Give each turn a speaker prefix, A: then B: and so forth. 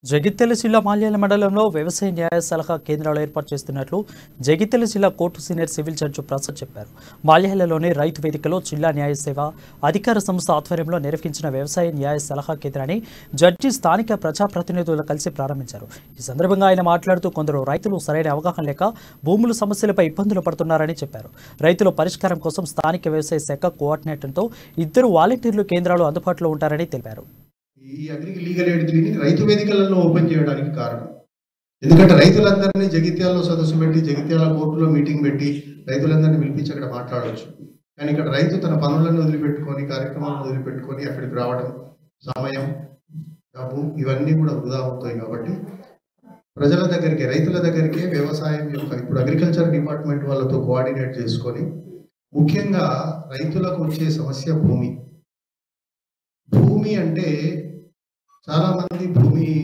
A: జగిత్యాల జిల్లా మాల్యాల మండలంలో వ్యవసాయ న్యాయ సలహా కేంద్రాలు ఏర్పాటు చేస్తున్నట్లు జగిత్యాల జిల్లా court senior civil judge Prasad చెప్పారు మాల్యాలలోని రైతు వేదికలో జిల్లా న్యాయ సేవ అధికార సంస్థ ఆధ్వర్యంలో నిర్వహించిన వ్యవసాయ న్యాయ సలహా కేంద్రాన్ని జడ్జి స్థానిక ప్రజాప్రతినిధులు కలిసి ప్రారంభించారు ఈ సందర్భంగా ఆయన మాట్లాడుతూ కొందరు రైతులు సరైన అవగాహన లేక భూముల సమస్యలపై ఇబ్బందులు పడుతున్నారని చెప్పారు రైతుల పరిష్కారం కోసం స్థానిక వ్యవసాయ శాఖ కోఆర్డినేటర్తో ఇద్దరు వాలంటీర్లు కేంద్రాలు అందుబాటులో ఉంటారని తెలిపారు
B: ఈ అగ్రి లీగల్ ఎయిడ్ క్లినిక్ రైతు వేదికలలో ఓపెన్ చేయడానికి కారణం ఎందుకంటే రైతులందరినీ జగిత్యాలలో సదస్సు పెట్టి జగిత్యాల కోర్టులో మీటింగ్ పెట్టి రైతులందరినీ పిలిపించి అక్కడ మాట్లాడవచ్చు కానీ ఇక్కడ రైతు తన పనులను వదిలిపెట్టుకొని కార్యక్రమాలను వదిలిపెట్టుకొని అక్కడికి రావడం సమయం డబ్బు ఇవన్నీ కూడా వృధా అవుతాయి కాబట్టి ప్రజల దగ్గరికి రైతుల దగ్గరికే వ్యవసాయం యొక్క ఇప్పుడు అగ్రికల్చర్ డిపార్ట్మెంట్ వాళ్ళతో కోఆర్డినేట్ చేసుకొని ముఖ్యంగా రైతులకు వచ్చే సమస్య భూమి భూమి అంటే చాలా మంది భూమి